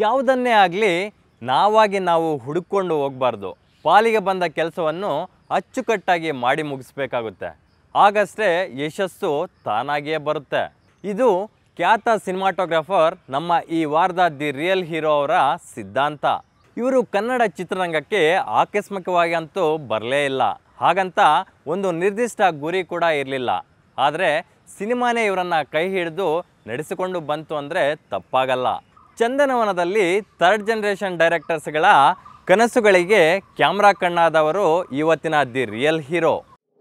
ಯಾವುದನ್ನೇ ಆಗಲಿ ನಾವಾಗಿ ನಾವು ಹುಡುಕೊಂಡು ಹೋಗಬಾರ್ದು ಪಾಲಿಗೆ ಬಂದ ಕೆಲಸವನ್ನು ಅಚ್ಚುಕಟ್ಟಾಗಿ ಮಾಡಿ ಮುಗಿಸ್ಬೇಕಾಗುತ್ತೆ ಆಗಷ್ಟೇ ಯಶಸ್ಸು ತಾನಾಗಿಯೇ ಬರುತ್ತೆ ಇದು ಖ್ಯಾತ ಸಿನಿಮಾಟೋಗ್ರಾಫರ್ ನಮ್ಮ ಈ ವಾರದ ದಿ ರಿಯಲ್ ಹೀರೋ ಅವರ ಸಿದ್ಧಾಂತ ಇವರು ಕನ್ನಡ ಚಿತ್ರರಂಗಕ್ಕೆ ಆಕಸ್ಮಿಕವಾಗಿ ಅಂತೂ ಬರಲೇ ಇಲ್ಲ ಹಾಗಂತ ಒಂದು ನಿರ್ದಿಷ್ಟ ಗುರಿ ಕೂಡ ಇರಲಿಲ್ಲ ಆದರೆ ಸಿನಿಮಾನೇ ಇವರನ್ನು ಕೈ ಹಿಡಿದು ನಡೆಸಿಕೊಂಡು ಬಂತು ಅಂದರೆ ತಪ್ಪಾಗಲ್ಲ ಚಂದನವನದಲ್ಲಿ ಥರ್ಡ್ ಜನರೇಷನ್ ಡೈರೆಕ್ಟರ್ಸ್ಗಳ ಕನಸುಗಳಿಗೆ ಕ್ಯಾಮ್ರಾ ಕಣ್ಣಾದವರು ಇವತ್ತಿನ ದಿ ರಿಯಲ್ ಹೀರೋ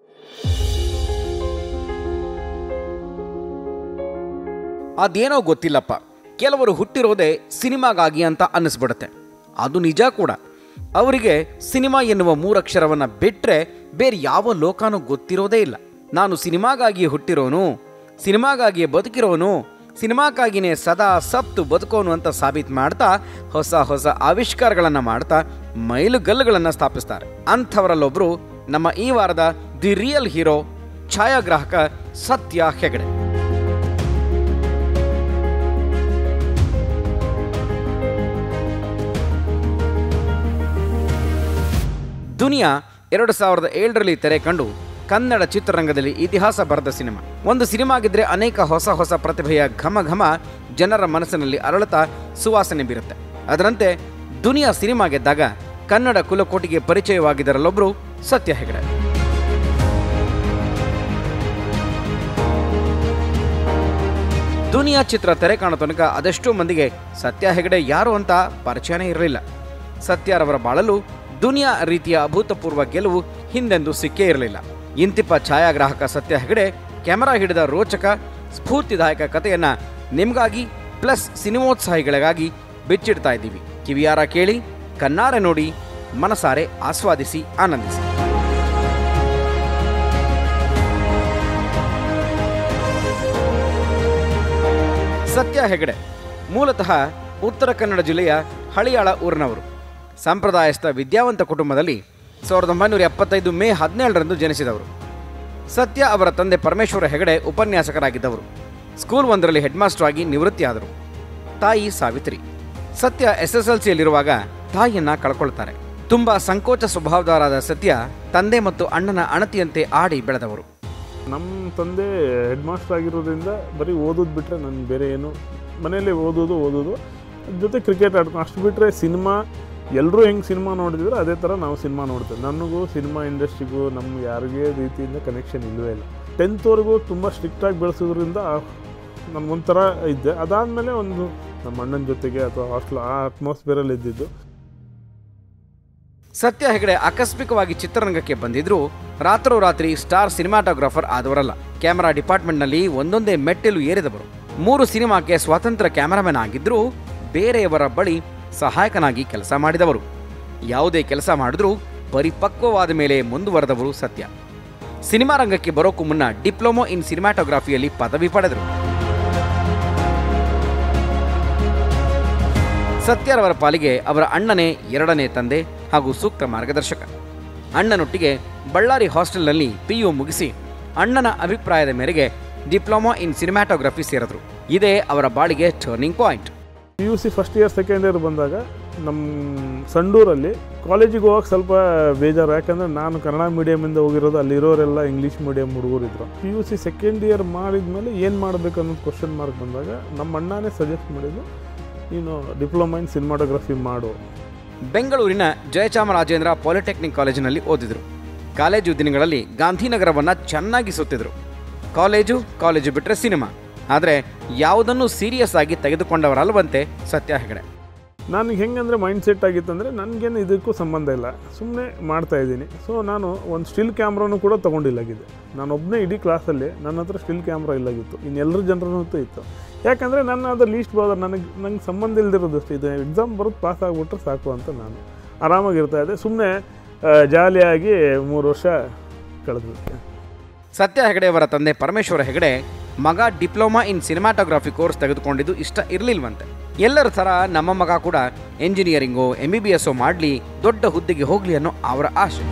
ಅದೇನೋ ಗೊತ್ತಿಲ್ಲಪ್ಪ ಕೆಲವರು ಹುಟ್ಟಿರೋದೇ ಸಿನಿಮಾಗಾಗಿ ಅಂತ ಅನ್ನಿಸ್ಬಿಡುತ್ತೆ ಅದು ನಿಜ ಕೂಡ ಅವರಿಗೆ ಸಿನಿಮಾ ಎನ್ನುವ ಮೂರಕ್ಷರವನ್ನು ಬಿಟ್ಟರೆ ಬೇರೆ ಯಾವ ಲೋಕನೂ ಗೊತ್ತಿರೋದೇ ಇಲ್ಲ ನಾನು ಸಿನಿಮಾಗಾಗಿ ಹುಟ್ಟಿರೋನು ಸಿನಿಮಾಗಾಗಿ ಬದುಕಿರೋನು ಸಿನಿಮಾಕ್ಕಾಗಿಯೇ ಸದಾ ಸತ್ತು ಬದುಕೋನು ಅಂತ ಸಾಬೀತು ಮಾಡ್ತಾ ಹೊಸ ಹೊಸ ಆವಿಷ್ಕಾರಗಳನ್ನು ಮಾಡ್ತಾ ಮೈಲುಗಲ್ಲುಗಳನ್ನು ಸ್ಥಾಪಿಸ್ತಾರೆ ಅಂಥವರಲ್ಲೊಬ್ಬರು ನಮ್ಮ ಈ ವಾರದ ದಿ ರಿಯಲ್ ಹೀರೋ ಛಾಯಾಗ್ರಾಹಕ ಸತ್ಯ ಹೆಗಡೆ ದುನಿಯಾ ಎರಡು ಸಾವಿರದ ಏಳರಲ್ಲಿ ತೆರೆ ಕಂಡು ಕನ್ನಡ ಚಿತ್ರರಂಗದಲ್ಲಿ ಇತಿಹಾಸ ಬರೆದ ಸಿನಿಮಾ ಒಂದು ಸಿನಿಮಾಗಿದ್ರೆ ಅನೇಕ ಹೊಸ ಹೊಸ ಪ್ರತಿಭೆಯ ಘಮ ಘಮ ಜನರ ಮನಸ್ಸಿನಲ್ಲಿ ಅರಳುತ್ತಾ ಸುವಾಸನೆ ಬೀರುತ್ತೆ ಅದರಂತೆ ದುನಿಯಾ ಸಿನಿಮಾ ಗೆದ್ದಾಗ ಕನ್ನಡ ಕುಲಕೋಟಿಗೆ ಪರಿಚಯವಾಗಿದ್ದರಲ್ಲೊಬ್ಬರು ಸತ್ಯ ಹೆಗಡೆ ದುನಿಯಾ ಚಿತ್ರ ತೆರೆ ಕಾಣೋ ತನಕ ಅದೆಷ್ಟೋ ಮಂದಿಗೆ ಸತ್ಯ ಹೆಗಡೆ ಯಾರು ಅಂತ ಪರಿಚಯನೇ ಇರಲಿಲ್ಲ ಸತ್ಯರವರ ಬಾಳಲು ದುನಿಯಾ ರೀತಿಯ ಅಭೂತಪೂರ್ವ ಗೆಲುವು ಹಿಂದೆಂದೂ ಸಿಕ್ಕೇ ಇರಲಿಲ್ಲ ಇಂತಿಪ್ಪ ಛಾಯಾಗ್ರಾಹಕ ಸತ್ಯ ಹೆಗಡೆ ಕ್ಯಾಮರಾ ಹಿಡಿದ ರೋಚಕ ಸ್ಫೂರ್ತಿದಾಯಕ ಕಥೆಯನ್ನ ನಿಮಗಾಗಿ ಪ್ಲಸ್ ಸಿನಿಮೋತ್ಸಾಹಿಗಳಿಗಾಗಿ ಬಿಚ್ಚಿಡ್ತಾ ಇದ್ದೀವಿ ಕಿವಿಯಾರ ಕೇಳಿ ಕಣ್ಣಾರೆ ನೋಡಿ ಮನಸಾರೆ ಆಸ್ವಾದಿಸಿ ಆನಂದಿಸಿ ಸತ್ಯ ಹೆಗಡೆ ಮೂಲತಃ ಉತ್ತರ ಕನ್ನಡ ಜಿಲ್ಲೆಯ ಹಳಿಯಾಳ ಊರಿನವರು ಸಂಪ್ರದಾಯಸ್ಥ ವಿದ್ಯಾವಂತ ಕುಟುಂಬದಲ್ಲಿ ಸಾವಿರದ ಒಂಬೈನೂರ ಎಪ್ಪತ್ತೈದು ಮೇ ಹದಿನೇಳರಂದು ಜನಿಸಿದವರು ಸತ್ಯ ಅವರ ತಂದೆ ಪರಮೇಶ್ವರ ಹೆಗಡೆ ಉಪನ್ಯಾಸಕರಾಗಿದ್ದವರು ಸ್ಕೂಲ್ ಒಂದರಲ್ಲಿ ಹೆಡ್ ಮಾಸ್ಟರ್ ಆಗಿ ನಿವೃತ್ತಿಯಾದರು ತಾಯಿ ಸಾವಿತ್ರಿ ಸತ್ಯ ಎಸ್ ಎಸ್ ಎಲ್ ಸಿಯಲ್ಲಿರುವಾಗ ತಾಯಿಯನ್ನ ಕಳ್ಕೊಳ್ತಾರೆ ತುಂಬಾ ಸಂಕೋಚ ಸ್ವಭಾವದವರಾದ ಸತ್ಯ ತಂದೆ ಮತ್ತು ಅಣ್ಣನ ಅಣತಿಯಂತೆ ಆಡಿ ಬೆಳೆದವರು ನಮ್ಮ ತಂದೆ ಹೆಡ್ ಮಾಸ್ಟರ್ ಆಗಿರೋದ್ರಿಂದ ಬರೀ ಓದೋದು ಬಿಟ್ಟರೆ ನಾನು ಬೇರೆ ಏನು ಮನೇಲಿ ಓದೋದು ಓದೋದು ಜೊತೆ ಕ್ರಿಕೆಟ್ ಆಡ್ಕೊಂಡು ಅಷ್ಟು ಬಿಟ್ಟರೆ ಸಿನಿಮಾ ಎಲ್ಲರೂ ಹೆಂಗೆ ಸಿನಿಮಾ ನೋಡಿದ್ರು ಅದೇ ಥರ ನಾವು ಸಿನಿಮಾ ನೋಡ್ತೇವೆ ನನಗೂ ಸಿನಿಮಾ ಇಂಡಸ್ಟ್ರಿಗೂ ನಮ್ಮ ಯಾರಿಗೇ ರೀತಿಯಿಂದ ಕನೆಕ್ಷನ್ ಇಲ್ಲವೇ ಇಲ್ಲ ಟೆಂತ್ವರೆಗೂ ತುಂಬ ಸ್ಟ್ರಿಕ್ಟಾಗಿ ಬೆಳೆಸೋದ್ರಿಂದ ನನಗೊಂಥರ ಇದ್ದೆ ಅದಾದಮೇಲೆ ಒಂದು ನಮ್ಮ ಅಣ್ಣನ ಜೊತೆಗೆ ಅಥವಾ ಹಾಸ್ಟೆಲ್ ಆ ಅಟ್ಮಾಸ್ಫಿಯರಲ್ಲಿ ಇದ್ದಿದ್ದು ಸತ್ಯ ಹೆಗಡೆ ಆಕಸ್ಮಿಕವಾಗಿ ಚಿತ್ರರಂಗಕ್ಕೆ ಬಂದಿದ್ರು ರಾತ್ರೋರಾತ್ರಿ ಸ್ಟಾರ್ ಸಿನಿಮಾಟೋಗ್ರಾಫರ್ ಆದವರಲ್ಲ ಕ್ಯಾಮರಾ ಡಿಪಾರ್ಟ್ಮೆಂಟ್ನಲ್ಲಿ ಒಂದೊಂದೇ ಮೆಟ್ಟಿಲು ಏರಿದವರು ಮೂರು ಸಿನಿಮಾಕ್ಕೆ ಸ್ವತಂತ್ರ ಕ್ಯಾಮರಾಮನ್ ಆಗಿದ್ರೂ ಬೇರೆಯವರ ಬಳಿ ಸಹಾಯಕನಾಗಿ ಕೆಲಸ ಮಾಡಿದವರು ಯಾವುದೇ ಕೆಲಸ ಮಾಡಿದ್ರೂ ಪರಿಪಕ್ವವಾದ ಮೇಲೆ ಮುಂದುವರೆದವರು ಸತ್ಯ ಸಿನಿಮಾ ರಂಗಕ್ಕೆ ಬರೋಕ್ಕೂ ಮುನ್ನ ಡಿಪ್ಲೊಮೊ ಇನ್ ಸಿನಿಮಾಟೋಗ್ರಫಿಯಲ್ಲಿ ಪದವಿ ಪಡೆದರು ಸತ್ಯರವರ ಪಾಲಿಗೆ ಅವರ ಅಣ್ಣನೇ ಎರಡನೇ ತಂದೆ ಹಾಗೂ ಸೂಕ್ತ ಮಾರ್ಗದರ್ಶಕ ಅಣ್ಣನೊಟ್ಟಿಗೆ ಬಳ್ಳಾರಿ ಹಾಸ್ಟೆಲ್ನಲ್ಲಿ ಪಿ ಯು ಮುಗಿಸಿ ಅಣ್ಣನ ಅಭಿಪ್ರಾಯದ ಮೇರೆಗೆ ಡಿಪ್ಲೊಮಾ ಇನ್ ಸಿನಿಮಾಟೋಗ್ರಫಿ ಸೇರಿದ್ರು ಇದೇ ಅವರ ಬಾಳಿಗೆ turning point P U C first year second year ಬಂದಾಗ ನಮ್ಮ ಸಂಡೂರಲ್ಲಿ ಕಾಲೇಜಿಗೆ ಹೋಗಕ್ಕೆ ಸ್ವಲ್ಪ ಬೇಜಾರು ಯಾಕಂದರೆ ನಾನು ಕನ್ನಡ ಮೀಡಿಯಮಿಂದ ಹೋಗಿರೋದು ಅಲ್ಲಿರೋರೆಲ್ಲ ಇಂಗ್ಲೀಷ್ ಮೀಡಿಯಮ್ ಹುಡುಗರಿದ್ರು P U C second year ಮಾಡಿದ್ಮೇಲೆ ಏನು ಮಾಡಬೇಕು ಅನ್ನೋದು ಕ್ವಶನ್ ಮಾರ್ಕ್ ಬಂದಾಗ ನಮ್ಮ ಅಣ್ಣನೇ ಸಜೆಸ್ಟ್ ಮಾಡಿದ್ದು ನೀನು ಡಿಪ್ಲೊಮಾ ಇನ್ ಸಿನಿಮಾಟೋಗ್ರಫಿ ಮಾಡು ಬೆಂಗಳೂರಿನ ಜಯಚಾಮರಾಜೇಂದ್ರ ಪಾಲಿಟೆಕ್ನಿಕ್ ಕಾಲೇಜಿನಲ್ಲಿ ಓದಿದ್ರು ಕಾಲೇಜು ದಿನಗಳಲ್ಲಿ ಗಾಂಧಿನಗರವನ್ನು ಚೆನ್ನಾಗಿ ಸುತ್ತಿದ್ರು ಕಾಲೇಜು ಕಾಲೇಜು ಬಿಟ್ಟರೆ ಸಿನಿಮಾ ಆದರೆ ಯಾವುದನ್ನು ಸೀರಿಯಸ್ ಆಗಿ ತೆಗೆದುಕೊಂಡವರಲ್ವಂತೆ ಸತ್ಯ ಹೆಗಡೆ ನನಗೆ ಹೆಂಗಂದರೆ ಮೈಂಡ್ ಸೆಟ್ ಆಗಿತ್ತಂದರೆ ನನಗೇನು ಇದಕ್ಕೂ ಸಂಬಂಧ ಇಲ್ಲ ಸುಮ್ಮನೆ ಮಾಡ್ತಾ ಇದ್ದೀನಿ ಸೊ ನಾನು ಒಂದು ಸ್ಟಿಲ್ ಕ್ಯಾಮ್ರಾನು ಕೂಡ ತೊಗೊಂಡಿಲ್ಲಾಗಿದೆ ನಾನು ಒಬ್ಬನೇ ಇಡೀ ಕ್ಲಾಸಲ್ಲಿ ನನ್ನ ಹತ್ರ ಸ್ಟಿಲ್ ಕ್ಯಾಮ್ರಾ ಇಲ್ಲಾಗಿತ್ತು ಇನ್ನು ಎಲ್ಲರ ಜನರನ್ನೂ ಇತ್ತು ಯಾಕಂದರೆ ನನ್ನ ಅದು ಲೀಸ್ಟ್ ಬಾದರ್ ನನಗೆ ನಂಗೆ ಸಂಬಂಧ ಇಲ್ದಿರೋದಷ್ಟು ಇದು ಎಕ್ಸಾಮ್ ಬರೋದು ಪಾಸ್ ಆಗಿಬಿಟ್ರೆ ಸಾಕು ಅಂತ ನಾನು ಆರಾಮಾಗಿರ್ತಾ ಇದ್ದೆ ಸುಮ್ಮನೆ ಜಾಲಿಯಾಗಿ ಮೂರು ವರ್ಷ ಕಳೆದು ಸತ್ಯ ಹೆಗಡೆಯವರ ತಂದೆ ಪರಮೇಶ್ವರ ಹೆಗಡೆ ಮಗ ಡಿಪ್ಲೊಮಾ ಇನ್ ಸಿನಿಮಾಟೋಗ್ರಫಿ ಕೋರ್ಸ್ ತೆಗೆದುಕೊಂಡಿದ್ದು ಇಷ್ಟ ಇರಲಿಲ್ವಂತೆ ಎಲ್ಲರ ಥರ ನಮ್ಮ ಮಗ ಕೂಡ ಎಂಜಿನಿಯರಿಂಗೋ ಎಂ ಬಿ ಬಿ ಎಸ್ಸೋ ಮಾಡಲಿ ದೊಡ್ಡ ಹುದ್ದೆಗೆ ಹೋಗಲಿ ಅನ್ನೋ ಅವರ ಆಸೆ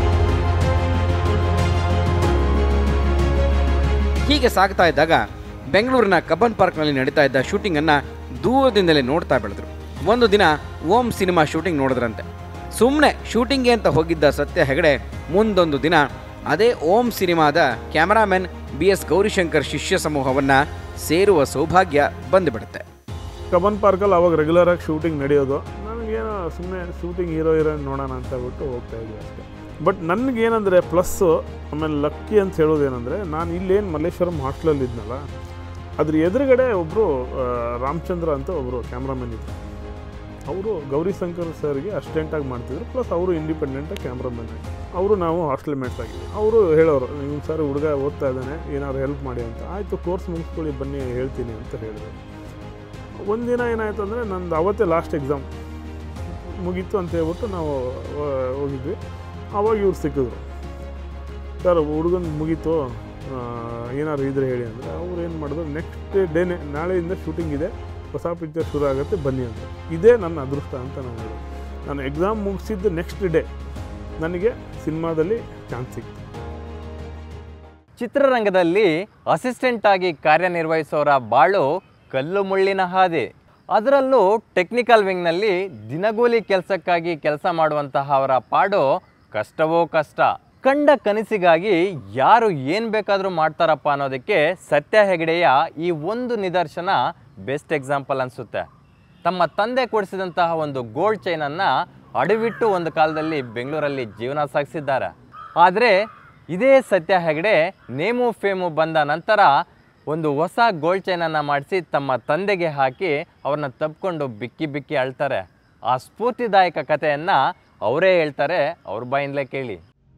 ಹೀಗೆ ಸಾಗ್ತಾ ಇದ್ದಾಗ ಬೆಂಗಳೂರಿನ ಕಬ್ಬನ್ ಪಾರ್ಕ್ನಲ್ಲಿ ನಡೀತಾ ಇದ್ದ ಶೂಟಿಂಗನ್ನು ದೂರದಿಂದಲೇ ನೋಡ್ತಾ ಬೆಳೆದರು ಒಂದು ದಿನ ಓಂ ಸಿನಿಮಾ ಶೂಟಿಂಗ್ ನೋಡಿದ್ರಂತೆ ಸುಮ್ಮನೆ ಶೂಟಿಂಗ್ಗೆ ಅಂತ ಹೋಗಿದ್ದ ಸತ್ಯ ಹೆಗಡೆ ಮುಂದೊಂದು ದಿನ ಅದೇ ಓಂ ಸಿನಿಮಾದ ಕ್ಯಾಮರಾಮನ್ ಬಿ ಎಸ್ ಗೌರಿಶಂಕರ್ ಶಿಷ್ಯ ಸಮೂಹವನ್ನು ಸೇರುವ ಸೌಭಾಗ್ಯ ಬಂದುಬಿಡುತ್ತೆ ಕಬನ್ ಪಾರ್ಕಲ್ಲಿ ಅವಾಗ ರೆಗ್ಯುಲರಾಗಿ ಶೂಟಿಂಗ್ ನಡೆಯೋದು ನನಗೇನೋ ಸುಮ್ಮನೆ ಶೂಟಿಂಗ್ ಹೀರೋ ಹೀರೋಯಿನ್ ನೋಡೋಣ ಅಂತ ಹೇಳ್ಬಿಟ್ಟು ಹೋಗ್ತಾ ಇದ್ವಿ ಅಷ್ಟೇ ಬಟ್ ನನಗೇನಂದರೆ ಪ್ಲಸ್ಸು ಆಮೇಲೆ ಲಕ್ಕಿ ಅಂತ ಹೇಳೋದೇನೆಂದರೆ ನಾನು ಇಲ್ಲೇನು ಮಲ್ಲೇಶ್ವರಂ ಹಾಸ್ಟ್ಲಲ್ಲಿ ಇದ್ನಲ್ಲ ಅದ್ರ ಎದುರುಗಡೆ ಒಬ್ಬರು ರಾಮಚಂದ್ರ ಅಂತ ಒಬ್ಬರು ಕ್ಯಾಮ್ರಾಮನ್ ಇದ್ದರು ಅವರು ಗೌರಿಶಂಕರ್ ಸರ್ಗೆ ಅಸಿಸ್ಟೆಂಟಾಗಿ ಮಾಡ್ತಿದ್ರು ಪ್ಲಸ್ ಅವರು ಇಂಡಿಪೆಂಡೆಂಟಾಗಿ ಕ್ಯಾಮ್ರಾಮನ್ ಅವರು ನಾವು ಹಾಸ್ಟೆಲ್ ಮೇಟ್ಸ್ ಆಗಿದ್ವಿ ಅವರು ಹೇಳೋರು ನಿಮ್ಮ ಸರ್ ಹುಡುಗ ಓದ್ತಾ ಇದ್ದಾನೆ ಏನಾದ್ರು ಹೆಲ್ಪ್ ಮಾಡಿ ಅಂತ ಆಯಿತು ಕೋರ್ಸ್ ಮುಗಿಸ್ಕೊಳ್ಳಿ ಬನ್ನಿ ಹೇಳ್ತೀನಿ ಅಂತ ಹೇಳಿದ್ರು ಒಂದಿನ ಏನಾಯ್ತು ಅಂದರೆ ನಂದು ಅವತ್ತೇ ಲಾಸ್ಟ್ ಎಕ್ಸಾಮ್ ಮುಗೀತು ಅಂತ ಹೇಳ್ಬಿಟ್ಟು ನಾವು ಆ, ಹೋಗಿದ್ವಿ ಆವಾಗ ಇವ್ರು ಸಿಕ್ಕಿದ್ರು ಸರ್ ಹುಡುಗನ ಮುಗೀತು ಆ, ಏನಾದ್ರು ಇದ್ರೆ ಹೇಳಿ ಅಂದರೆ ಅವ್ರು ಏನು ಮಾಡಿದ್ರು ನೆಕ್ಸ್ಟ್ ಡೇನೆ ನಾಳೆಯಿಂದ ಶೂಟಿಂಗ್ ಇದೆ ಹೊಸ ಪಿಕ್ಚರ್ ಶುರು ಆಗುತ್ತೆ ಬನ್ನಿ ಅಂತ ಇದೇ ನನ್ನ ಅದೃಷ್ಟ ಅಂತ ನಾನು ಹೇಳೋದು ನಾನು ಎಕ್ಸಾಮ್ ಮುಗಿಸಿದ್ದು ನೆಕ್ಸ್ಟ್ ಡೇ ನನಗೆ ಸಿನಿಮಾದಲ್ಲಿ ಚಾನ್ಸ್ ಸಿಕ್ತು ಚಿತ್ರರಂಗದಲ್ಲಿ ಅಸಿಸ್ಟೆಂಟ್ ಆಗಿ ಕಾರ್ಯನಿರ್ವಹಿಸೋರ ಬಾಳು ಕಲ್ಲು ಮುಳ್ಳಿನ ಹಾದಿ ಅದರಲ್ಲೂ ಟೆಕ್ನಿಕಲ್ ವಿಂಗ್ನಲ್ಲಿ ದಿನಗೂಲಿ ಕೆಲಸಕ್ಕಾಗಿ ಕೆಲಸ ಮಾಡುವಂತಹ ಅವರ ಪಾಡು ಕಷ್ಟವೋ ಕಷ್ಟ ಕಂಡ ಕನಸಿಗಾಗಿ ಯಾರು ಏನು ಬೇಕಾದರೂ ಮಾಡ್ತಾರಪ್ಪ ಅನ್ನೋದಕ್ಕೆ ಸತ್ಯ ಹೆಗಡೆಯ ಈ ಒಂದು ನಿದರ್ಶನ ಬೆಸ್ಟ್ ಎಕ್ಸಾಂಪಲ್ ಅನಿಸುತ್ತೆ ತಮ್ಮ ತಂದೆ ಕೊಡಿಸಿದಂತಹ ಒಂದು ಗೋಲ್ಡ್ ಚೈನನ್ನು ಅಡವಿಟ್ಟು ಒಂದು ಕಾಲದಲ್ಲಿ ಬೆಂಗಳೂರಲ್ಲಿ ಜೀವನ ಸಾಗಿಸಿದ್ದಾರೆ ಆದರೆ ಇದೇ ಸತ್ಯ ಹೆಗಡೆ ನೇಮು ಫೇಮು ಬಂದ ನಂತರ ಒಂದು ಹೊಸ ಗೋಲ್ಡ್ ಚೈನನ್ನು ಮಾಡಿಸಿ ತಮ್ಮ ತಂದೆಗೆ ಹಾಕಿ ಅವ್ರನ್ನ ತಬ್ಕೊಂಡು ಬಿಕ್ಕಿ ಬಿಕ್ಕಿ ಅಳ್ತಾರೆ ಆ ಸ್ಫೂರ್ತಿದಾಯಕ ಕಥೆಯನ್ನು ಅವರೇ ಹೇಳ್ತಾರೆ ಅವ್ರ ಬಾಯಿಂದಲೇ ಕೇಳಿ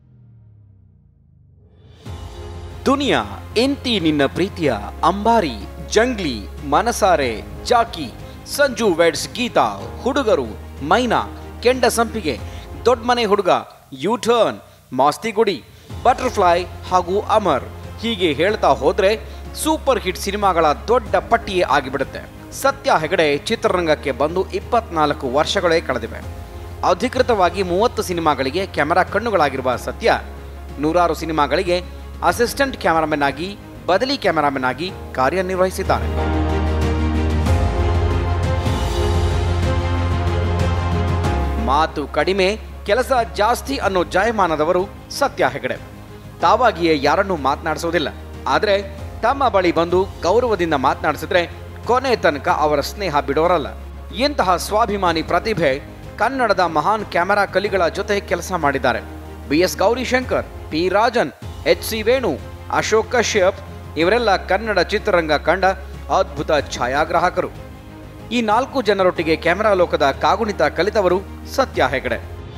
ದುನಿಯಾ ಎಂತಿ ನಿನ್ನ ಪ್ರೀತಿಯ ಅಂಬಾರಿ ಜಂಗ್ಲಿ ಮನಸಾರೆ ಜಾಕಿ ಸಂಜು ವೆಡ್ಸ್ ಗೀತಾ ಹುಡುಗರು ಮೈನಾ ಕೆಂಡ ಸಂಪಿಗೆ ದೊಡ್ಡ ಮನೆ ಹುಡುಗ ಯೂ ಟರ್ನ್ ಮಾಸ್ತಿಗುಡಿ ಬಟರ್ಫ್ಲೈ ಹಾಗೂ ಅಮರ್ ಹೀಗೆ ಹೇಳ್ತಾ ಹೋದ್ರೆ ಸೂಪರ್ ಹಿಟ್ ಸಿನಿಮಾಗಳ ದೊಡ್ಡ ಪಟ್ಟಿಯೇ ಆಗಿಬಿಡುತ್ತೆ ಸತ್ಯ ಹೆಗಡೆ ಚಿತ್ರರಂಗಕ್ಕೆ ಬಂದು ಇಪ್ಪತ್ನಾಲ್ಕು ವರ್ಷಗಳೇ ಕಳೆದಿವೆ ಅಧಿಕೃತವಾಗಿ ಮೂವತ್ತು ಸಿನಿಮಾಗಳಿಗೆ ಕ್ಯಾಮೆರಾ ಕಣ್ಣುಗಳಾಗಿರುವ ಸತ್ಯ ನೂರಾರು ಸಿನಿಮಾಗಳಿಗೆ ಅಸಿಸ್ಟೆಂಟ್ ಕ್ಯಾಮರಾಮನ್ ಆಗಿ ಬದಲಿ ಕ್ಯಾಮರಾಮನ್ ಆಗಿ ಕಾರ್ಯನಿರ್ವಹಿಸಿದ್ದಾರೆ ಮಾತು ಕಡಿಮೆ ಕೆಲಸ ಜಾಸ್ತಿ ಅನ್ನೋ ಜಾಯಮಾನದವರು ಸತ್ಯ ಹೆಗಡೆ ತಾವಾಗಿಯೇ ಯಾರನ್ನೂ ಮಾತನಾಡಿಸೋದಿಲ್ಲ ಆದರೆ ತಮ್ಮ ಬಳಿ ಬಂದು ಗೌರವದಿಂದ ಮಾತನಾಡಿಸಿದ್ರೆ ಕೊನೆ ತನಕ ಅವರ ಸ್ನೇಹ ಬಿಡೋರಲ್ಲ ಇಂತಹ ಸ್ವಾಭಿಮಾನಿ ಪ್ರತಿಭೆ ಕನ್ನಡದ ಮಹಾನ್ ಕ್ಯಾಮೆರಾ ಕಲಿಗಳ ಜೊತೆ ಕೆಲಸ ಮಾಡಿದ್ದಾರೆ B S Gowrishankar P Rajan H C Venu Ashok Kashyap ಇವರೆಲ್ಲ ಕನ್ನಡ ಚಿತ್ರರಂಗ ಕಂಡ ಅದ್ಭುತ ಛಾಯಾಗ್ರಾಹಕರು ಈ ನಾಲ್ಕು ಜನರೊಟ್ಟಿಗೆ ಕ್ಯಾಮೆರಾ ಲೋಕದ ಕಾಗುಣಿತ ಕಲಿತವರು ಸತ್ಯ ಹೆಗಡೆ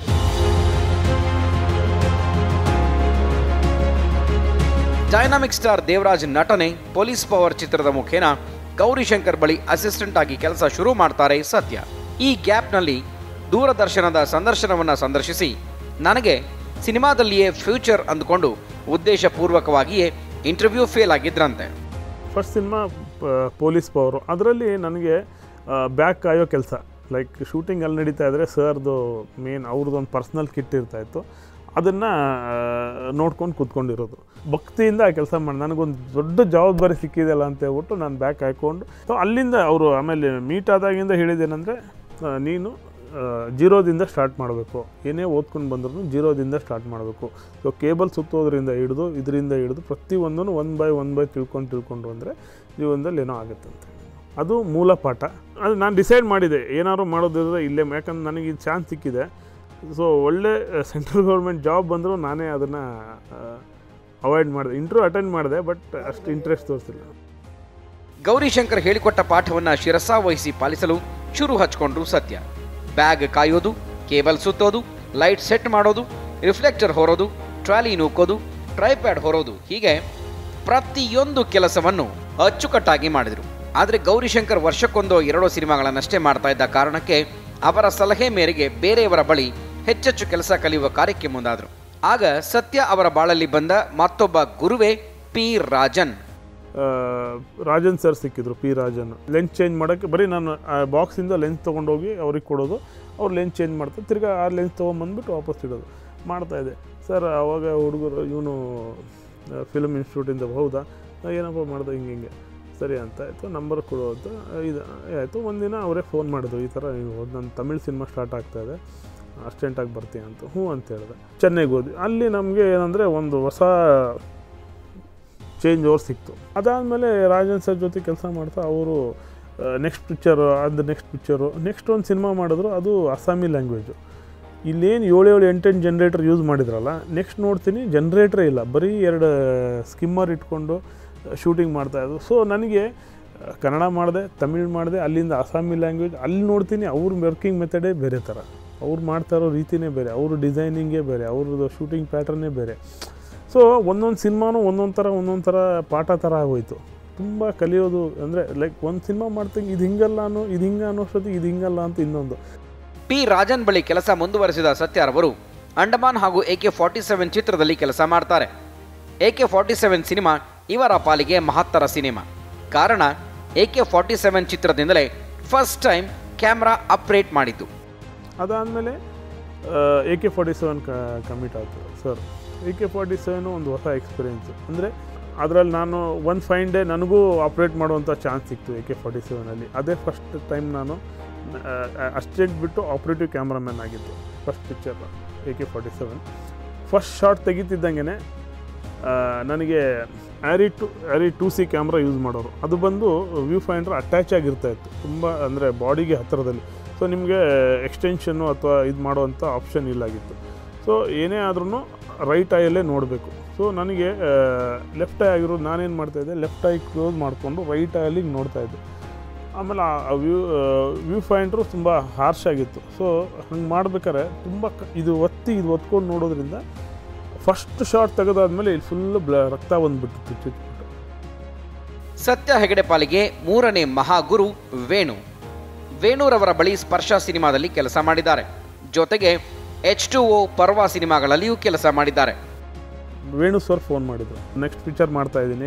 ಡೈನಾಮಿಕ್ ಸ್ಟಾರ್ ದೇವರಾಜ್ ನಟನೆ ಪೊಲೀಸ್ ಪವರ್ ಚಿತ್ರದ ಮುಖೇನ ಗೌರಿಶಂಕರ್ ಬಳಿ ಅಸಿಸ್ಟೆಂಟ್ ಆಗಿ ಕೆಲಸ ಶುರು ಮಾಡ್ತಾರೆ ಸತ್ಯ ಈ ಗ್ಯಾಪ್ನಲ್ಲಿ ದೂರದರ್ಶನದ ಸಂದರ್ಶನವನ್ನ ಸಂದರ್ಶಿಸಿ ನನಗೆ ಸಿನಿಮಾದಲ್ಲಿಯೇ ಫ್ಯೂಚರ್ ಅಂದುಕೊಂಡು ಉದ್ದೇಶಪೂರ್ವಕವಾಗಿಯೇ ಇಂಟರ್ವ್ಯೂ ಫೇಲ್ ಆಗಿದ್ರಂತೆ ಫಸ್ಟ್ ಸಿನಿಮಾ ಪೊಲೀಸ್ ಪವರು ಅದರಲ್ಲಿ ನನಗೆ ಬ್ಯಾಗ್ ಕಾಯೋ ಕೆಲಸ ಲೈಕ್ ಶೂಟಿಂಗ್ ಅಲ್ಲಿ ನಡೀತಾ ಇದ್ದರೆ ಸರ್ದು ಮೇನ್ ಅವ್ರದ್ದು ಒಂದು ಪರ್ಸ್ನಲ್ ಕಿಟ್ ಇರ್ತಾಯಿತ್ತು ಅದನ್ನು ನೋಡ್ಕೊಂಡು ಕೂತ್ಕೊಂಡಿರೋದು ಭಕ್ತಿಯಿಂದ ಆ ಕೆಲಸ ಮಾಡಿ ನನಗೊಂದು ದೊಡ್ಡ ಜವಾಬ್ದಾರಿ ಸಿಕ್ಕಿದೆಯಲ್ಲ ಅಂತ ಹೇಳ್ಬಿಟ್ಟು ನಾನು ಬ್ಯಾಗ್ ಹಾಕ್ಕೊಂಡು ಸೊ ಅಲ್ಲಿಂದ ಅವರು ಆಮೇಲೆ ಮೀಟ್ ಆದಾಗಿಂದ ಹೇಳಿದ್ದೇನೆಂದರೆ ನೀನು ಜೀರೋದಿಂದ ಸ್ಟಾರ್ಟ್ ಮಾಡಬೇಕು ಏನೇ ಓದ್ಕೊಂಡು ಬಂದ್ರೂ ಜೀರೋದಿಂದ ಸ್ಟಾರ್ಟ್ ಮಾಡಬೇಕು ಸೊ ಕೇಬಲ್ ಸುತ್ತೋದ್ರಿಂದ ಹಿಡಿದು ಇದರಿಂದ ಹಿಡಿದು ಪ್ರತಿಯೊಂದನ್ನು ಒನ್ ಬೈ ಒನ್ ಬೈ ತಿಳ್ಕೊಂಡು ತಿಳ್ಕೊಂಡು ಅಂದರೆ ಜೀವನದಲ್ಲಿ ಏನೋ ಆಗುತ್ತಂತೆ ಅದು ಮೂಲ ಪಾಠ ಅದು ನಾನು ಡಿಸೈಡ್ ಮಾಡಿದೆ ಏನಾದ್ರು ಮಾಡೋದಿದ್ರೆ ಇಲ್ಲೇ ಯಾಕಂದ್ರೆ ನನಗೆ ಇದು ಚಾನ್ಸ್ ಸಿಕ್ಕಿದೆ ಸೊ ಒಳ್ಳೆ ಸೆಂಟ್ರಲ್ ಗೌರ್ಮೆಂಟ್ ಜಾಬ್ ಬಂದರೂ ನಾನೇ ಅದನ್ನು ಅವಾಯ್ಡ್ ಮಾಡಿದೆ ಇಂಟರ್ವ್ಯೂ ಅಟೆಂಡ್ ಮಾಡಿದೆ ಬಟ್ ಅಷ್ಟು ಇಂಟ್ರೆಸ್ಟ್ ತೋರಿಸಿಲ್ಲ ಗೌರಿಶಂಕರ್ ಹೇಳಿಕೊಟ್ಟ ಪಾಠವನ್ನ ಶಿರಸಾವಹಿಸಿ ಪಾಲಿಸಲು ಶುರು ಹಚ್ಕೊಂಡ್ರು ಸತ್ಯ ಬ್ಯಾಗ್ ಕಾಯೋದು ಕೇಬಲ್ ಸುತ್ತೋದು ಲೈಟ್ ಸೆಟ್ ಮಾಡೋದು ರಿಫ್ಲೆಕ್ಟರ್ ಹೊರೋದು ಟ್ರಾಲಿ ನೂಕೋದು ಟ್ರೈಪ್ಯಾಡ್ ಹೊರೋದು ಹೀಗೆ ಪ್ರತಿಯೊಂದು ಕೆಲಸವನ್ನು ಅಚ್ಚುಕಟ್ಟಾಗಿ ಮಾಡಿದರು ಆದರೆ ಗೌರಿಶಂಕರ್ ವರ್ಷಕ್ಕೊಂದೋ ಎರಡೋ ಸಿನಿಮಾಗಳನ್ನಷ್ಟೇ ಮಾಡ್ತಾ ಇದ್ದ ಕಾರಣಕ್ಕೆ ಅವರ ಸಲಹೆ ಮೇರೆಗೆ ಬೇರೆಯವರ ಬಳಿ ಹೆಚ್ಚೆಚ್ಚು ಕೆಲಸ ಕಲಿಯುವ ಕಾರ್ಯಕ್ಕೆ ಮುಂದಾದರು ಆಗ ಸತ್ಯ ಅವರ ಬಾಳಲ್ಲಿ ಬಂದ ಮತ್ತೊಬ್ಬ ಗುರುವೇ ಪಿ ರಾಜನ್ ಆ, ರಾಜನ್ ಸರ್ ಸಿಕ್ಕಿದ್ರು ಪಿ ರಾಜನ್ ಲೆನ್ಸ್ ಚೇಂಜ್ ಮಾಡೋಕ್ಕೆ ಬರೀ ನಾನು ಆ ಬಾಕ್ಸಿಂದ ಲೆನ್ಸ್ ತೊಗೊಂಡೋಗಿ ಅವ್ರಿಗೆ ಕೊಡೋದು ಅವ್ರು ಲೆನ್ಸ್ ಚೇಂಜ್ ಮಾಡ್ತಾರೆ ತಿರ್ಗಾ ಆ ಲೆನ್ಸ್ ತೊಗೊಂಬಂದ್ಬಿಟ್ಟು ವಾಪಸ್ ಇಡೋದು ಮಾಡ್ತಾಯಿದ್ದೆ ಸರ್ ಆವಾಗ ಹುಡುಗರು ಇವನು ಫಿಲ್ಮ್ ಇನ್ಸ್ಟಿಟ್ಯೂಟಿಂದ ಹೌದಾ ನಾ ಏನಪ್ಪ ಮಾಡ್ದೆ ಹಿಂಗೆ ಹಿಂಗೆ ಸರಿ ಅಂತ ಆಯಿತು ನಂಬರ್ ಕೊಡು ಅಂತ ಇದು ಆಯಿತು ಒಂದಿನ ಅವರೇ ಫೋನ್ ಮಾಡಿದ್ರು ಈ ಥರ ನೀವು ನನ್ನ ತಮಿಳ್ ಸಿನಿಮಾ ಸ್ಟಾರ್ಟ್ ಆಗ್ತಾಯಿದೆ ಅರ್ಜೆಂಟಾಗಿ ಬರ್ತೀಯ ಅಂತ ಹ್ಞೂ ಅಂತ ಹೇಳಿದೆ ಚೆನ್ನೈಗೆ ಹೋದ್ವಿ ಅಲ್ಲಿ ನಮಗೆ ಏನಂದರೆ ಒಂದು ಹೊಸ ಚೇಂಜ್ ಓವರ್ ಸಿಕ್ತು ಅದಾದಮೇಲೆ ರಾಜನ್ ಸರ್ ಜೊತೆ ಕೆಲಸ ಮಾಡ್ತಾ ಅವರು ನೆಕ್ಸ್ಟ್ ಪಿಕ್ಚರು ಅದು ನೆಕ್ಸ್ಟ್ ಪಿಕ್ಚರು ನೆಕ್ಸ್ಟ್ ಒಂದು ಸಿನಿಮಾ ಮಾಡಿದ್ರು ಅದು ಅಸ್ಸಾಮಿ ಲ್ಯಾಂಗ್ವೇಜು ಇಲ್ಲೇನು ಏಳು ಏಳು ಎಂಟೆಂಟು ಜನ್ರೇಟರ್ ಯೂಸ್ ಮಾಡಿದ್ರಲ್ಲ ನೆಕ್ಸ್ಟ್ ನೋಡ್ತೀನಿ ಜನ್ರೇಟ್ರೇ ಇಲ್ಲ ಬರೀ ಎರಡು ಸ್ಕಿಮ್ಮರ್ ಇಟ್ಕೊಂಡು ಶೂಟಿಂಗ್ ಮಾಡ್ತಾಯಿದ್ರು ಸೊ ನನಗೆ ಆ, ಕನ್ನಡ ಮಾಡಿದೆ ತಮಿಳ್ ಮಾಡಿದೆ ಅಲ್ಲಿಂದ ಅಸ್ಸಾಮಿ ಲ್ಯಾಂಗ್ವೇಜ್ ಅಲ್ಲಿ ನೋಡ್ತೀನಿ ಅವ್ರ ವರ್ಕಿಂಗ್ ಮೆಥಡೇ ಬೇರೆ ಥರ ಅವ್ರು ಮಾಡ್ತಾ ಇರೋ ರೀತಿನೇ ಬೇರೆ ಅವ್ರ ಡಿಸೈನಿಂಗೇ ಬೇರೆ ಅವ್ರದ್ದು ಶೂಟಿಂಗ್ ಪ್ಯಾಟರ್ನೇ ಬೇರೆ ಸೊ ಒಂದೊಂದು ಸಿನಿಮಾನು ಒಂದೊಂದು ಥರ ಒಂದೊಂದು ಥರ ಪಾಠ ಥರ ಆಗೋಯ್ತು ತುಂಬ ಕಲಿಯೋದು ಅಂದರೆ ಲೈಕ್ ಒಂದು ಸಿನಿಮಾ ಮಾಡ್ತಂಗೆ ಇದು ಹಿಂಗಲ್ಲ ಅನ್ನೋ ಇದು ಹಿಂಗೆ ಅನ್ನೋಷ್ಟೊತ್ತಿಗೆ ಇದು ಹಿಂಗಲ್ಲ ಅಂತ ಇನ್ನೊಂದು ಪಿ ರಾಜನ್ ಬಳಿ ಕೆಲಸ ಮುಂದುವರೆಸಿದ ಸತ್ಯಾರವರು ಅಂಡಮಾನ್ ಹಾಗೂ ಎ ಕೆ ಫಾರ್ಟಿ ಸೆವೆನ್ ಚಿತ್ರದಲ್ಲಿ ಕೆಲಸ ಮಾಡ್ತಾರೆ A K forty seven cinema ಇವರ ಪಾಲಿಗೆ ಮಹತ್ತರ ಸಿನಿಮಾ ಕಾರಣ ಎ ಕೆ ಫಾರ್ಟಿ ಸೆವೆನ್ ಚಿತ್ರದಿಂದಲೇ ಫಸ್ಟ್ ಟೈಮ್ ಕ್ಯಾಮ್ರಾ ಅಪ್ರೇಟ್ ಮಾಡಿದ್ದು ಅದಾದಮೇಲೆ A K forty seven commit ಆಯಿತು sir A K forty seven ಒಂದು ಹೊಸ ಎಕ್ಸ್ಪೀರಿಯೆನ್ಸ್ ಅಂದರೆ ಅದರಲ್ಲಿ ನಾನು ಒನ್ ಫೈನ್ ಡೇ ನನಗೂ ಆಪ್ರೇಟ್ ಮಾಡುವಂಥ ಚಾನ್ಸ್ ಸಿಕ್ತು ಎ ಕೆ ಫಾರ್ಟಿ ಸೆವೆನಲ್ಲಿ ಅದೇ ಫಸ್ಟ್ ಟೈಮ್ ನಾನು ಅಸ್ಟೇಟ್ ಬಿಟ್ಟು ಆಪ್ರೇಟಿವ್ ಕ್ಯಾಮ್ರಾಮ್ಯಾನ್ ಆಗಿದ್ದು first picture A K forty seven first short ತೆಗಿತಿದ್ದಂಗೆ ನನಗೆ Arri two Arri two C camera use ಮಾಡೋರು ಅದು ಬಂದು ವ್ಯೂ ಫೈಂಡರ್ ಅಟ್ಯಾಚ್ ಆಗಿರ್ತಾ ಇತ್ತು ತುಂಬ ಅಂದರೆ ಬಾಡಿಗೆ ಹತ್ತಿರದಲ್ಲಿ ಸೊ ನಿಮಗೆ ಎಕ್ಸ್ಟೆನ್ಷನ್ನು ಅಥವಾ ಇದು ಮಾಡುವಂಥ ಆಪ್ಷನ್ ಇಲ್ಲಾಗಿತ್ತು ಸೊ ಏನೇ ಆದ್ರೂ ರೈಟ್ ಐಯಲ್ಲೇ ನೋಡಬೇಕು ಸೊ ನನಗೆ ಲೆಫ್ಟ್ ಐ ಆಗಿರೋದು ನಾನೇನು ಮಾಡ್ತಾಯಿದ್ದೆ ಲೆಫ್ಟ್ ಐ ಕ್ಲೋಸ್ ಮಾಡಿಕೊಂಡು ರೈಟ್ ಐಯಲ್ಲಿ ನೋಡ್ತಾ ಇದ್ದೆ ಆಮೇಲೆ ಆ ವ್ಯೂ ವ್ಯೂ ಫೈಂಡ್ರು ತುಂಬ ಹಾರ್ಶ್ ಆಗಿತ್ತು ಸೊ ಹಂಗೆ ಮಾಡ್ಬೇಕಾದ್ರೆ ತುಂಬ ಕ ಇದು ಒತ್ತಿ ಇದು ಒತ್ಕೊಂಡು ನೋಡೋದ್ರಿಂದ ಫಸ್ಟ್ ಶಾಟ್ ತೆಗೆದಾದ್ಮೇಲೆ ಇಲ್ಲಿ ಫುಲ್ ಬ್ಲ ರಕ್ತ ಬಂದ್ಬಿಟ್ಟಿತ್ತು ಚುಚ್ಬಿಟ್ಟು ಸತ್ಯ ಹೆಗಡೆ ಪಾಲಿಗೆ ಮೂರನೇ ಮಹಾಗುರು ವೇಣು ವೇಣುರವರ ಬಳಿ ಸ್ಪರ್ಶ ಸಿನಿಮಾದಲ್ಲಿ ಕೆಲಸ ಮಾಡಿದ್ದಾರೆ ಜೊತೆಗೆ ಎಚ್ ಟು ಓ ಪರ್ವ ಸಿನಿಮಾಗಳಲ್ಲಿಯೂ ಕೆಲಸ ಮಾಡಿದ್ದಾರೆ ವೇಣು ಸರ್ ಫೋನ್ ಮಾಡಿದರು ನೆಕ್ಸ್ಟ್ ಪಿಕ್ಚರ್ ಮಾಡ್ತಾ ಇದ್ದೀನಿ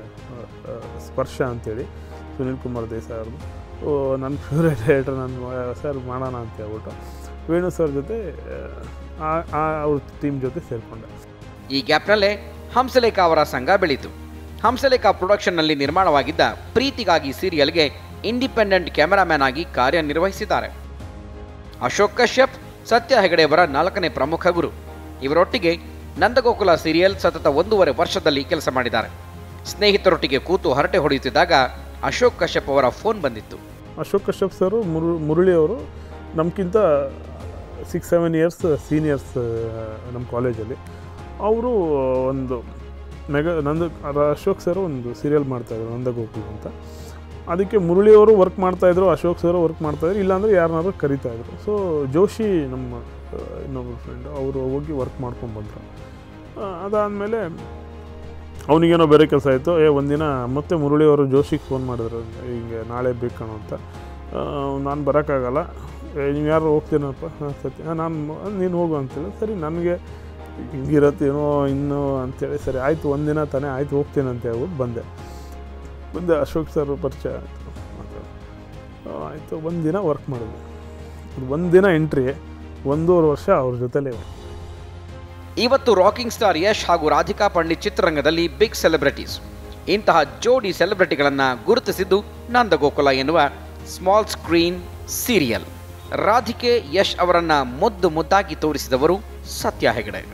ಸ್ಪರ್ಶ ಅಂತೇಳಿ ಸುನಿಲ್ ಕುಮಾರ್ ದೇಸಾಯಿ ಅವ್ರದ್ದು ಓ ನನ್ನ ಫೇವ್ರೇಟ್ ರೈಟರ್ ನಾನು ಸರ್ ಮಾಡೋಣ ಅಂತ ಹೇಳ್ಬಿಟ್ಟು ವೇಣು ಸರ್ ಜೊತೆ ಆ ಆ ಅವ್ರ ಟೀಮ್ ಜೊತೆ ಸೇರಿಕೊಂಡೆ ಈ ಗ್ಯಾಪ್ನಲ್ಲೇ ಹಂಸಲೇಖ ಅವರ ಸಂಘ ಬೆಳೀತು ಹಂಸಲೇಖ ಪ್ರೊಡಕ್ಷನ್ನಲ್ಲಿ ನಿರ್ಮಾಣವಾಗಿದ್ದ ಪ್ರೀತಿಗಾಗಿ ಸೀರಿಯಲ್ಗೆ ಇಂಡಿಪೆಂಡೆಂಟ್ ಕ್ಯಾಮೆರಾಮ್ಯಾನ್ ಆಗಿ ಕಾರ್ಯನಿರ್ವಹಿಸಿದ್ದಾರೆ ಅಶೋಕ್ ಕಶ್ಯಪ್ ಸತ್ಯ ಹೆಗಡೆಯವರ ನಾಲ್ಕನೇ ಪ್ರಮುಖ ಗುರು ಇವರೊಟ್ಟಿಗೆ ನಂದಗೋಕುಲ ಸೀರಿಯಲ್ ಸತತ ಒಂದೂವರೆ ವರ್ಷದಲ್ಲಿ ಕೆಲಸ ಮಾಡಿದ್ದಾರೆ ಸ್ನೇಹಿತರೊಟ್ಟಿಗೆ ಕೂತು ಹರಟೆ ಹೊಡೆಯುತ್ತಿದ್ದಾಗ ಅಶೋಕ್ ಕಶ್ಯಪ್ ಅವರ ಫೋನ್ ಬಂದಿತ್ತು ಅಶೋಕ್ ಕಶ್ಯಪ್ ಸರು ಮುರು ಮುರಳಿ ಅವರು ನಮ್ಗಿಂತ ಸಿಕ್ಸ್ ಸೆವೆನ್ ಇಯರ್ಸ್ ಸೀನಿಯರ್ಸ್ ನಮ್ಮ ಕಾಲೇಜಲ್ಲಿ ಅವರು ಒಂದು ಮೆಗ ನಂದು ಅಶೋಕ್ ಸರ್ ಒಂದು ಸೀರಿಯಲ್ ಮಾಡ್ತಾಯಿದ್ರು ನಂದಗೋಕುಲ್ ಅಂತ ಅದಕ್ಕೆ ಮುರಳಿಯವರು ವರ್ಕ್ ಮಾಡ್ತಾಯಿದ್ರು ಅಶೋಕ್ ಸರ್ ವರ್ಕ್ ಮಾಡ್ತಾಯಿದ್ರು ಇಲ್ಲಾಂದರೆ ಯಾರನ್ನಾದ್ರು ಕರಿತಾಯಿದ್ರು ಸೊ ಜೋಶಿ ನಮ್ಮ ಆ, ಇನ್ನೊಬ್ಬರು ಫ್ರೆಂಡ್ ಅವರು ಹೋಗಿ ವರ್ಕ್ ಮಾಡ್ಕೊಂಡು ಬಂದರು ಅದಾದಮೇಲೆ ಅವನಿಗೇನೋ ಬೇರೆ ಕೆಲಸ ಆಯಿತು ಏ ಒಂದಿನ ಮತ್ತೆ ಮುರಳಿಯವರು ಜೋಶಿಗೆ ಫೋನ್ ಮಾಡಿದ್ರು ಹಿಂಗೆ ನಾಳೆ ಬೇಕು ಕಣೋ ಅಂತ ನಾನು ಬರೋಕ್ಕಾಗಲ್ಲ ನೀವು ಯಾರು ಹೋಗ್ತೀನಪ್ಪ ಹಾಂ ಸತ್ಯ ಹಾಂ ನಾನು ನೀನು ಹೋಗು ಅಂತೇಳಿ ಸರಿ ನನಗೆ ಹಿಂಗಿರತ್ತೇನೋ ಇನ್ನೂ ಅಂತೇಳಿ ಸರಿ ಆಯಿತು ಒಂದಿನ ತಾನೇ ಆಯಿತು ಹೋಗ್ತೀನಿ ಅಂತ ಹೇಳ್ಬಿಟ್ಟು ಬಂದೆ ಬಂದೆ ಅಶೋಕ್ ಸರ್ ಪರಿಚಯ ಆಯಿತು ಮಾತಾಡಿ ಆಯಿತು ಒಂದು ದಿನ ವರ್ಕ್ ಮಾಡಿದೆ ಅದು ಒಂದು ದಿನ ಎಂಟ್ರಿ ಒಂದೂವರೆ ವರ್ಷ ಅವ್ರ ಜೊತೆಲೇ ಇವತ್ತು ರಾಕಿಂಗ್ ಸ್ಟಾರ್ ಯಶ್ ಹಾಗೂ ರಾಧಿಕಾ ಪಂಡಿತ್ ಚಿತ್ರರಂಗದಲ್ಲಿ ಬಿಗ್ ಸೆಲೆಬ್ರಿಟೀಸ್ ಇಂತಹ ಜೋಡಿ ಸೆಲೆಬ್ರಿಟಿಗಳನ್ನ ಗುರುತಿಸಿದ್ದು ನಂದಗೋಕುಲ ಎನ್ನುವ small screen serial Radhika Yash ಅವರನ್ನ ಮುದ್ದು ಮುದ್ದಾಗಿ ತೋರಿಸಿದವರು ಸತ್ಯ ಹೆಗಡೆ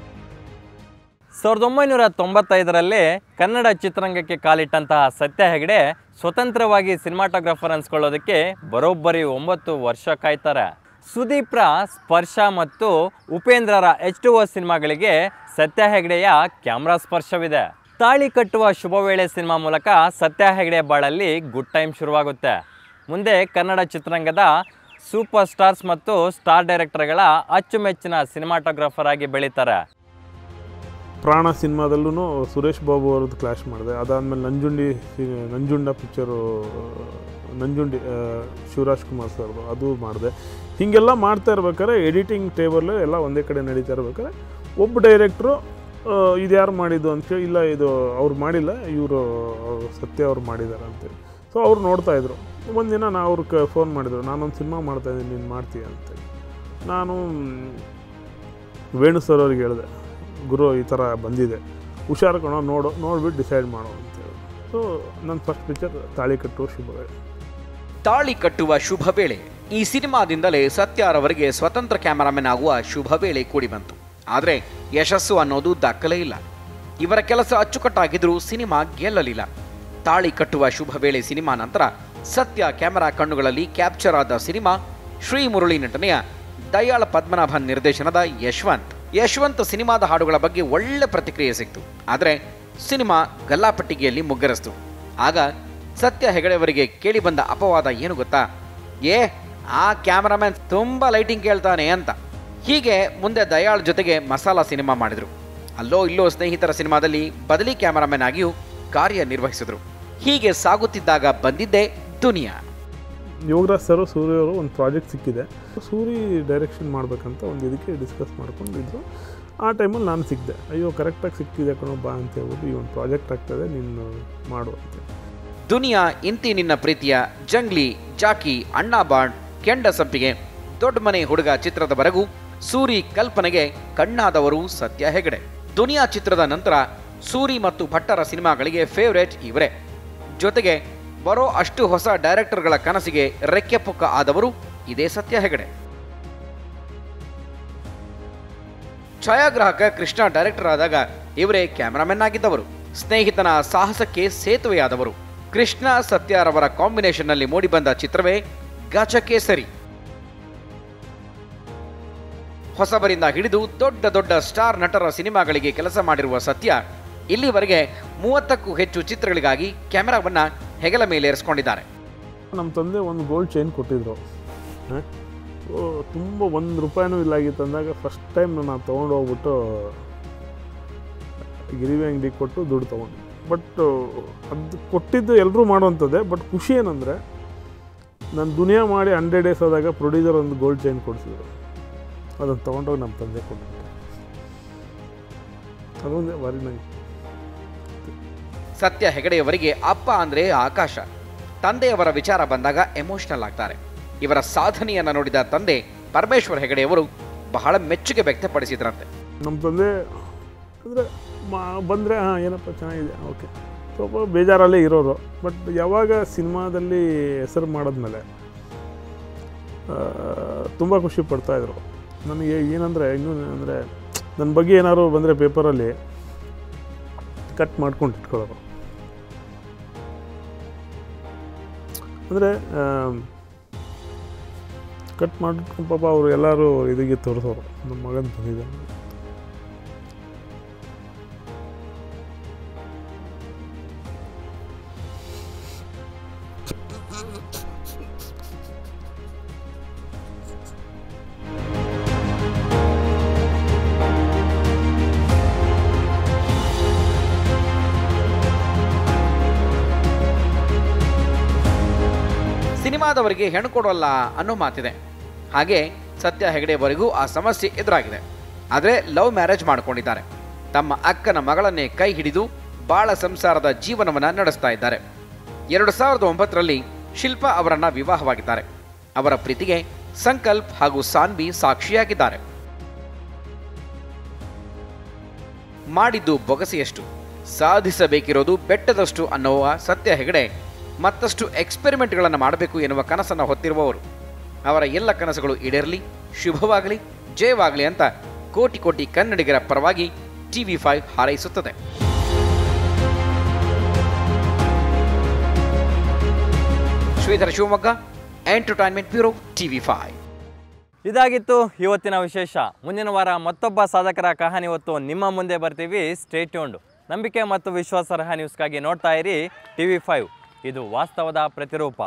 ಸಾವಿರದ ಒಂಬೈನೂರ ತೊಂಬತ್ತೈದರಲ್ಲಿ ಕನ್ನಡ ಚಿತ್ರರಂಗಕ್ಕೆ ಕಾಲಿಟ್ಟಂತಹ ಸತ್ಯ ಹೆಗಡೆ ಸ್ವತಂತ್ರವಾಗಿ ಸಿನಿಮಾಟೋಗ್ರಾಫರ್ ಅನ್ಸ್ಕೊಳ್ಳೋದಕ್ಕೆ ಬರೋಬ್ಬರಿ ಒಂಬತ್ತು ವರ್ಷ ಕಾಯ್ತಾರೆ ಸುದೀಪ್ರ ಸ್ಪರ್ಶ ಮತ್ತು ಉಪೇಂದ್ರರ ಎಚ್ ಟು ಓ ಸಿನಿಮಾಗಳಿಗೆ ಸತ್ಯ ಹೆಗಡೆಯ ಕ್ಯಾಮ್ರಾ ಸ್ಪರ್ಶವಿದೆ ತಾಳಿ ಕಟ್ಟುವ ಶುಭ ವೇಳೆ ಸಿನಿಮಾ ಮೂಲಕ ಸತ್ಯ ಹೆಗಡೆ ಬಾಳಲ್ಲಿ ಗುಡ್ ಟೈಮ್ ಶುರುವಾಗುತ್ತೆ ಮುಂದೆ ಕನ್ನಡ ಚಿತ್ರರಂಗದ ಸೂಪರ್ ಸ್ಟಾರ್ಸ್ ಮತ್ತು ಸ್ಟಾರ್ ಡೈರೆಕ್ಟರ್ಗಳ ಅಚ್ಚುಮೆಚ್ಚಿನ ಸಿನಿಮಾಟೋಗ್ರಾಫರ್ ಆಗಿ ಬೆಳೀತಾರೆ ಪ್ರಾಣ ಸಿನಿಮಾದಲ್ಲೂ ಸುರೇಶ್ ಬಾಬು ಅವ್ರದ್ದು ಕ್ಲಾಶ್ ಮಾಡಿದೆ ಅದಾದಮೇಲೆ ನಂಜುಂಡಿ ಸಿ- ನಂಜುಂಡ ಪಿಕ್ಚರು ನಂಜುಂಡಿ ಆ, ಶಿವರಾಜ್ ಕುಮಾರ್ ಸರ್ದು ಅದು ಮಾಡಿದೆ ಹೀಗೆಲ್ಲ ಮಾಡ್ತಾ ಇರ್ಬೇಕಾದ್ರೆ ಎಡಿಟಿಂಗ್ ಟೇಬಲ್ ಎಲ್ಲ ಒಂದೇ ಕಡೆ ನಡೀತಾ ಇರ್ಬೇಕಾದ್ರೆ ಒಬ್ಬ ಡೈರೆಕ್ಟ್ರು ಇದು ಯಾರು ಮಾಡಿದ್ದು ಅಂತೇಳಿ ಇಲ್ಲ ಇದು ಅವ್ರು ಮಾಡಿಲ್ಲ ಇವರು ಸತ್ಯ ಅವ್ರು ಮಾಡಿದ್ದಾರೆ ಅಂತೇಳಿ ಸೊ ಅವ್ರು ನೋಡ್ತಾ ಇದ್ರು ಒಂದಿನ ನಾ ಅವ್ರಿಗೆ ಫೋನ್ ಮಾಡಿದ್ರು ನಾನೊಂದು ಸಿನಿಮಾ ಮಾಡ್ತಾಯಿದ್ದೀನಿ ನೀನು ಮಾಡ್ತೀಯ ಅಂತೇಳಿ ನಾನು ಮ್, ವೇಣು ಸರ್ ಅವ್ರಿಗೆ ಹೇಳಿದೆ ಗುರು ಈ ಥರ ಬಂದಿದೆ ಹುಷಾರು ಕಣೋ ನೋಡು ನೋಡ್ಬಿಟ್ಟು ಡಿಸೈಡ್ ಮಾಡು ಅಂತೇಳಿ ಸೊ ನನ್ನ ಫಸ್ಟ್ ಪಿಕ್ಚರ್ ತಾಳಿ ಕಟ್ಟುವ ಶುಭ ತಾಳಿ ಕಟ್ಟುವ ಶುಭ ವೇಳೆ ಈ ಸಿನಿಮಾದಿಂದಲೇ ಸತ್ಯಾರವರಿಗೆ ಸ್ವತಂತ್ರ ಕ್ಯಾಮರಾಮನ್ ಆಗುವ ಶುಭ ವೇಳೆ ಕೂಡಿ ಬಂತು ಆದರೆ ಯಶಸ್ಸು ಅನ್ನೋದು ದಾಖಲೆ ಇಲ್ಲ ಇವರ ಕೆಲಸ ಅಚ್ಚುಕಟ್ಟಾಗಿದ್ರೂ ಸಿನಿಮಾ ಗೆಲ್ಲಲಿಲ್ಲ ತಾಳಿ ಕಟ್ಟುವ ಶುಭ ವೇಳೆ ಸಿನಿಮಾ ನಂತರ ಸತ್ಯ ಕ್ಯಾಮೆರಾ ಕಣ್ಣುಗಳಲ್ಲಿ ಕ್ಯಾಪ್ಚರ್ ಆದ ಸಿನಿಮಾ ಶ್ರೀ ಮುರಳಿ ನಟನೆಯ ದಯಾಳ ಪದ್ಮನಾಭನ್ ನಿರ್ದೇಶನದ ಯಶವಂತ್ ಯಶವಂತ್ ಸಿನಿಮಾದ ಹಾಡುಗಳ ಬಗ್ಗೆ ಒಳ್ಳೆ ಪ್ರತಿಕ್ರಿಯೆ ಸಿಕ್ತು ಆದರೆ ಸಿನಿಮಾ ಗಲ್ಲಾಪಟ್ಟಿಗೆಯಲ್ಲಿ ಮುಗ್ಗರಿಸ್ತು ಆಗ ಸತ್ಯ ಹೆಗಡೆಯವರಿಗೆ ಕೇಳಿ ಬಂದ ಅಪವಾದ ಏನು ಗೊತ್ತಾ ಏ ಆ ಕ್ಯಾಮರಾಮ್ಯಾನ್ ತುಂಬಾ ಲೈಟಿಂಗ್ ಕೇಳ್ತಾನೆ ಅಂತ ಹೀಗೆ ಮುಂದೆ ದಯಾಳ್ ಜೊತೆಗೆ ಮಸಾಲಾ ಸಿನಿಮಾ ಮಾಡಿದ್ರು ಅಲ್ಲೋ ಇಲ್ಲೋ ಸ್ನೇಹಿತರ ಸಿನಿಮಾದಲ್ಲಿ ಬದಲಿ ಕ್ಯಾಮರಾಮನ್ ಆಗಿಯೂ ಕಾರ್ಯನಿರ್ವಹಿಸಿದ್ರು ಹೀಗೆ ಸಾಗುತ್ತಿದ್ದಾಗ ಬಂದಿದ್ದೇ ದುನಿಯಾ ಯೋಗರಾಜ್ ಸರ್ ಸೂರ್ಯ ಅವರು ಒಂದು ಪ್ರಾಜೆಕ್ಟ್ ಸಿಕ್ಕಿದೆ ಸೂರಿ ಡೈರೆಕ್ಷನ್ ಮಾಡಬೇಕಂತ ಒಂದು ಇದಕ್ಕೆ ಡಿಸ್ಕಸ್ ಮಾಡ್ಕೊಂಡಿದ್ರು ಆ ಟೈಮಲ್ಲಿ ನಾನು ಸಿಕ್ಕಿದೆ ಅಯ್ಯೋ ಕರೆಕ್ಟಾಗಿ ಸಿಕ್ಕಿದೆ ಕಣೋ ಬಾ ಅಂತ ಹೇಳ್ಬಿಟ್ಟು ಈ ಒಂದು ಪ್ರಾಜೆಕ್ಟ್ ಆಗ್ತದೆ ನೀನು ಮಾಡು ಅಂತ ದುನಿಯಾ ಇಂತಿ ನಿನ್ನ ಪ್ರೀತಿಯ ಜಂಗ್ಲಿ ಜಾಕಿ ಅಣ್ಣಾ ಬಾಂಡ್ ಕೆಂಡ ಸಂಪಿಗೆ ದೊಡ್ಡ ಮನೆ ಹುಡುಗ ಚಿತ್ರದವರೆಗೂ ಸೂರಿ ಕಲ್ಪನೆಗೆ ಕಣ್ಣಾದವರು ಸತ್ಯ ಹೆಗಡೆ ದುನಿಯಾ ಚಿತ್ರದ ನಂತರ ಸೂರಿ ಮತ್ತು ಭಟ್ಟರ ಸಿನಿಮಾಗಳಿಗೆ ಫೇವರೇಟ್ ಇವರೇ ಜೊತೆಗೆ ಬರೋ ಅಷ್ಟು ಹೊಸ ಡೈರೆಕ್ಟರ್ಗಳ ಕನಸಿಗೆ ರೆಕ್ಕೆ ಪುಕ್ಕ ಆದವರು ಇದೇ ಸತ್ಯ ಹೆಗಡೆ ಛಾಯಾಗ್ರಾಹಕ ಕೃಷ್ಣ ಡೈರೆಕ್ಟರ್ ಆದಾಗ ಇವರೇ ಕ್ಯಾಮರಾಮನ್ ಆಗಿದ್ದವರು ಸ್ನೇಹಿತನ ಸಾಹಸಕ್ಕೆ ಸೇತುವೆಯಾದವರು ಕೃಷ್ಣ ಸತ್ಯಾರವರ ಕಾಂಬಿನೇಷನ್ನಲ್ಲಿ ಮೂಡಿಬಂದ ಚಿತ್ರವೇ ಗಜಕೇಸರಿ ಹೊಸಬರಿಂದ ಹಿಡಿದು ದೊಡ್ಡ ದೊಡ್ಡ ಸ್ಟಾರ್ ನಟರ ಸಿನಿಮಾಗಳಿಗೆ ಕೆಲಸ ಮಾಡಿರುವ ಸತ್ಯ ಇಲ್ಲಿವರೆಗೆ ಮೂವತ್ತಕ್ಕೂ ಹೆಚ್ಚು ಚಿತ್ರಗಳಿಗಾಗಿ ಕ್ಯಾಮೆರಾವನ್ನ ಹೆಗಲ ಮೇಲೇರಿಸಿಕೊಂಡಿದ್ದಾರೆ ನಮ್ಮ ತಂದೆ ಒಂದು ಗೋಲ್ಡ್ ಚೈನ್ ಕೊಟ್ಟಿದ್ರು ಹ? ಓ ತುಂಬ ಒಂದು ರೂಪಾಯಿನೂ ಇಲ್ಲಾಗಿತ್ತು ಅಂದಾಗ ಫಸ್ಟ್ ಟೈಮ್ ನಾನು ತೊಗೊಂಡು ಹೋಗ್ಬಿಟ್ಟು ಗಿರಿವಿ ಅಂಗಡಿ ಕೊಟ್ಟು ದುಡ್ಡು ತೊಗೊಂಡು ಬಟ್ ಅದು ಕೊಟ್ಟಿದ್ದು ಎಲ್ಲರೂ ಮಾಡುವಂಥದ್ದೇ ಬಟ್ ಖುಷಿ ಏನಂದರೆ ನಾನು ದುನಿಯಾ ಮಾಡಿ ಹಂಡ್ರೆಡ್ ಡೇಸ್ ಆದಾಗ ಪ್ರೊಡ್ಯೂಸರ್ ಒಂದು ಗೋಲ್ಡ್ ಚೈನ್ ಕೊಡಿಸಿದ್ರು ಅದನ್ನು ತೊಗೊಂಡೋಗಿ ನಮ್ಮ ತಂದೆ ಕೊಟ್ಬಿಟ್ಟೆ ಅದೊಂದೇ ಭಾರಿ ನಂಗೆ ಸತ್ಯ ಹೆಗಡೆಯವರಿಗೆ ಅಪ್ಪ ಅಂದ್ರೆ ಆಕಾಶ ತಂದೆಯವರ ವಿಚಾರ ಬಂದಾಗ ಎಮೋಷನಲ್ ಆಗ್ತಾರೆ ಇವರ ಸಾಧನೆಯನ್ನ ನೋಡಿದ ತಂದೆ ಪರಮೇಶ್ವರ್ ಹೆಗಡೆಯವರು ಬಹಳ ಮೆಚ್ಚುಗೆ ವ್ಯಕ್ತಪಡಿಸಿದ್ರಂತೆ ನಮ್ಮ ತಂದೆ ಅಂದರೆ ಮಾ ಬಂದರೆ ಹಾಂ ಏನಪ್ಪ ಚೆನ್ನಾಗಿದೆ ಓಕೆ ಸ್ವಲ್ಪ ಬೇಜಾರಲ್ಲೇ ಇರೋರು ಬಟ್ ಯಾವಾಗ ಸಿನಿಮಾದಲ್ಲಿ ಹೆಸರು ಮಾಡಿದ್ಮೇಲೆ ತುಂಬ ಖುಷಿ ಪಡ್ತಾಯಿದ್ರು ನನಗೆ ಏನಂದರೆ ಇನ್ನೂ ಅಂದರೆ ನನ್ನ ಬಗ್ಗೆ ಏನಾದ್ರು ಬಂದರೆ ಪೇಪರಲ್ಲಿ ಕಟ್ ಮಾಡ್ಕೊಂಡು ಇಟ್ಕೊಳ್ಳೋರು ಅಂದರೆ ಕಟ್ ಮಾಡ್ಕೊಂಡು ಪಾಪ ಅವರು ಎಲ್ಲರೂ ಇದಕ್ಕೆ ತೋರಿಸೋರು ನಮ್ಮ ಮಗನ ಬಂದಿದ್ದಾನೆ ಸಿನಿಮಾದವರಿಗೆ ಹೆಣ್ಣು ಕೊಡೋಲ್ಲ ಅನ್ನೋ ಮಾತಿದೆ ಹಾಗೆ ಸತ್ಯ ಹೆಗಡೆಯವರಿಗೂ ಆ ಸಮಸ್ಯೆ ಎದುರಾಗಿದೆ ಆದರೆ ಲವ್ ಮ್ಯಾರೇಜ್ ಮಾಡ್ಕೊಂಡಿದ್ದಾರೆ ತಮ್ಮ ಅಕ್ಕನ ಮಗಳನ್ನೇ ಕೈ ಹಿಡಿದು ಬಾಳ ಸಂಸಾರದ ಜೀವನವನ್ನ ನಡೆಸ್ತಾ ಇದ್ದಾರೆ ಎರಡು ಸಾವಿರದ ಒಂಬತ್ತರಲ್ಲಿ ಶಿಲ್ಪಾ ಅವರನ್ನ ವಿವಾಹವಾಗಿದ್ದಾರೆ ಅವರ ಪ್ರೀತಿಗೆ ಸಂಕಲ್ಪ್ ಹಾಗೂ ಸಾನ್ವಿ ಸಾಕ್ಷಿಯಾಗಿದ್ದಾರೆ ಮಾಡಿದ್ದು ಬೊಗಸೆಯಷ್ಟು ಸಾಧಿಸಬೇಕಿರೋದು ಬೆಟ್ಟದಷ್ಟು ಅನ್ನುವ ಸತ್ಯ ಹೆಗಡೆ ಮತ್ತಷ್ಟು ಎಕ್ಸ್ಪೆರಿಮೆಂಟ್ಗಳನ್ನು ಮಾಡಬೇಕು ಎನ್ನುವ ಕನಸನ್ನು ಹೊತ್ತಿರುವವರು ಅವರ ಎಲ್ಲ ಕನಸುಗಳು ಈಡೇರಲಿ ಶುಭವಾಗಲಿ ಜಯವಾಗಲಿ ಅಂತ ಕೋಟಿ ಕೋಟಿ ಕನ್ನಡಿಗರ ಪರವಾಗಿ ಟಿವಿ ಫೈವ್ ಹಾರೈಸುತ್ತದೆ Shridhara Shivamogga entertainment bureau TV five ಇದಾಗಿತ್ತು ಇವತ್ತಿನ ವಿಶೇಷ ಮುಂದಿನ ವಾರ ಮತ್ತೊಬ್ಬ ಸಾಧಕರ ಕಹಾನಿ ಹೊತ್ತು ನಿಮ್ಮ ಮುಂದೆ ಬರ್ತೀವಿ ಸ್ಟೇಟ್ಯೂಂಡ್ ನಂಬಿಕೆ ಮತ್ತು ವಿಶ್ವಾಸಾರ್ಹ ನ್ಯೂಸ್ಗಾಗಿ ನೋಡ್ತಾ ಇರಿ ಟಿ ವಿ ಫೈವ್ ಇದು ವಾಸ್ತವದ ಪ್ರತಿರೂಪ